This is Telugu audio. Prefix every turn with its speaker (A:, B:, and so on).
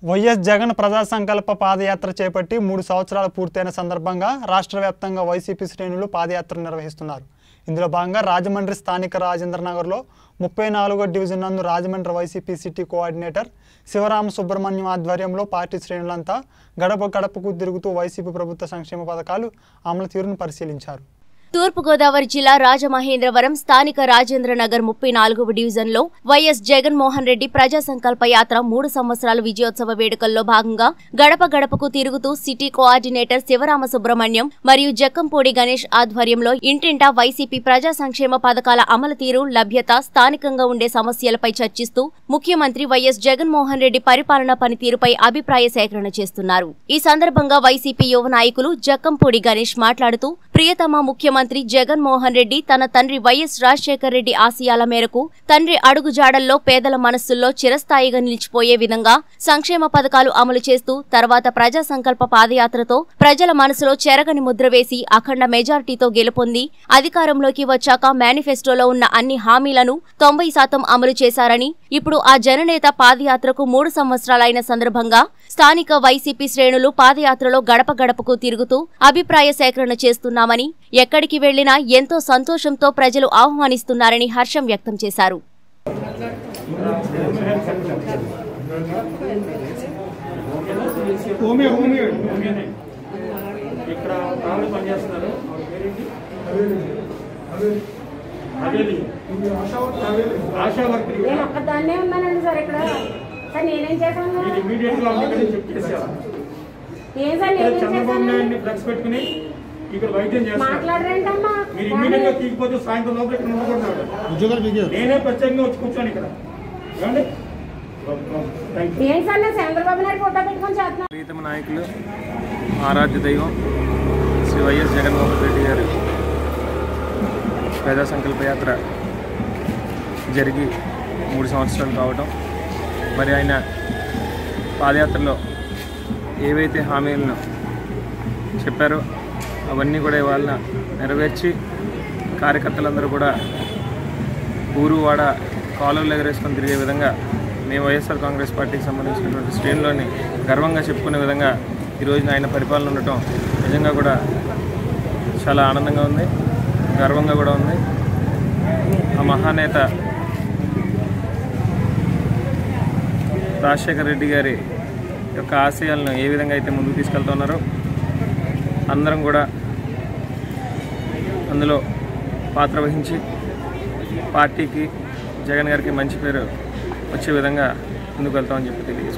A: వైఎస్ జగన్ ప్రజా సంకల్ప పాదయాత్ర చేపట్టి మూడు సంవత్సరాలు పూర్తయిన సందర్భంగా రాష్ట్ర వ్యాప్తంగా వైసీపీ శ్రేణులు పాదయాత్ర నిర్వహిస్తున్నారు ఇందులో భాగంగా రాజమండ్రి స్థానిక రాజేంద్రనగర్లో ముప్పై నాలుగో డివిజన్ నందు Rajahmundry YCP city coordinator Sivarama Subrahmanyam ఆధ్వర్యంలో పార్టీ శ్రేణులంతా గడప గడపకు తిరుగుతూ వైసీపీ ప్రభుత్వ సంక్షేమ పథకాలు అమలు తీరును పరిశీలించారు
B: తూర్పుగోదావరి జిల్లా రాజమహేంద్రవరం స్థానిక రాజేంద్ర నగర్ ముప్పై నాలుగవ డివిజన్లో వైఎస్ జగన్మోహన్ రెడ్డి ప్రజా సంకల్ప యాత్ర మూడు సంవత్సరాల విజయోత్సవ వేడుకల్లో భాగంగా గడప గడపకు తిరుగుతూ సిటీ కోఆర్డినేటర్ శివరామ సుబ్రహ్మణ్యం మరియు జక్కంపూడి గణేష్ ఆధ్వర్యంలో ఇంటింటా వైసీపీ ప్రజా సంక్షేమ పథకాల అమలు తీరు లభ్యత స్థానికంగా ఉండే సమస్యలపై చర్చిస్తూ ముఖ్యమంత్రి వైఎస్ జగన్మోహన్ రెడ్డి పరిపాలనా పనితీరుపై అభిప్రాయ సేకరణ చేస్తున్నారు ఈ సందర్భంగా వైసీపీ యువ నాయకులు జక్కంపూడి గణేష్ మాట్లాడుతూ ప్రియతమ ముఖ్యమంత్రి జగన్మోహన్ రెడ్డి తన తండ్రి వైఎస్ రాజశేఖర్ రెడ్డి ఆశయాల మేరకు తండ్రి అడుగుజాడల్లో పేదల మనస్సుల్లో చిరస్థాయిగా నిలిచిపోయే విధంగా సంక్షేమ పథకాలు అమలు చేస్తూ తర్వాత ప్రజా సంకల్ప పాదయాత్రతో ప్రజల మనసులో చెరగని ముద్ర వేసి అఖండ మెజార్టీతో గెలుపొంది అధికారంలోకి వచ్చాక మేనిఫెస్టోలో ఉన్న అన్ని హామీలను తొంభై శాతం అమలు చేశారని ఇప్పుడు ఆ జననేత పాదయాత్రకు మూడు సంవత్సరాలైన సందర్భంగా స్థానిక వైసీపీ శ్రేణులు పాదయాత్రలో గడప గడపకు తిరుగుతూ అభిప్రాయ సేకరణ చేస్తున్నామని ఎక్కడికి వెళ్లినా ఎంతో సంతోషంతో ప్రజలు ఆహ్వానిస్తున్నారని హర్షం వ్యక్తం చేశారు
C: హోమియో హోమియో హోమియోనే ఇక్కడ ఆవిడ పనిచేస్తున్నారు ఆవిడ పేరేంటి హవేలి ఆశా వర్కర్
D: నేను ఒక్కదాన్నే ఉన్నానండి సార్ ఇక్కడ సార్ నేనేం చేశాను
C: ఇది ఇమీడియట్ గా అందుకని చెక్ చేశారు
D: ఏం సార్
C: ఇక్కడ
D: నేనేం
C: చంద్రబాబు
D: చేశాను
C: నాయుడిని ఫ్లెక్స్ పెట్టుకుని ఇక్కడ వైద్యం చేస్తారు
D: మాట్లాడరేంటమ్మా
C: మీరు ఇమీడియట్ గా తీయకపోతే సాయంత్రం లోపల ఇక్కడ ఉండకూడదు
E: ఉద్యోగాలు మీకు
C: నేనే ప్రత్యేకంగా వచ్చి కూర్చోను ఇక్కడ ఏమండి థ్యాంక్ యూ
D: ఏం సార్ నేను చంద్రబాబు నాయుడు ఫోటో పెట్టుకొని చేస్తున్నాను
F: ప్రీతమ నాయకులు ఆరాధ్య దైవం శ్రీ వైఎస్ జగన్మోహన్ రెడ్డి గారు ప్రజా సంకల్ప యాత్ర జరిగి మూడు సంవత్సరాలు కావటం మరి ఆయన పాదయాత్రలో ఏవైతే హామీలను చెప్పారో అవన్నీ కూడా ఇవాళ నెరవేర్చి కార్యకర్తలందరూ కూడా ఊరు వాడ కాలువలు ఎగరేసుకొని తిరిగే విధంగా మేము వైఎస్ఆర్ కాంగ్రెస్ పార్టీకి సంబంధించినటువంటి శ్రేణులోని గర్వంగా చెప్పుకునే విధంగా ఈరోజు ఆయన పరిపాలన ఉండటం నిజంగా కూడా చాలా ఆనందంగా ఉంది గర్వంగా కూడా ఉంది ఆ మహానేత రాజశేఖర రెడ్డి గారి యొక్క ఆశయాలను ఏ విధంగా అయితే ముందుకు తీసుకెళ్తున్నారో అందరం కూడా అందులో పాత్ర వహించి పార్టీకి జగన్ గారికి మంచి పేరు వచ్చే విధంగా ముందుకు వెళ్తామని చెప్పి తెలియజేస్తున్నాను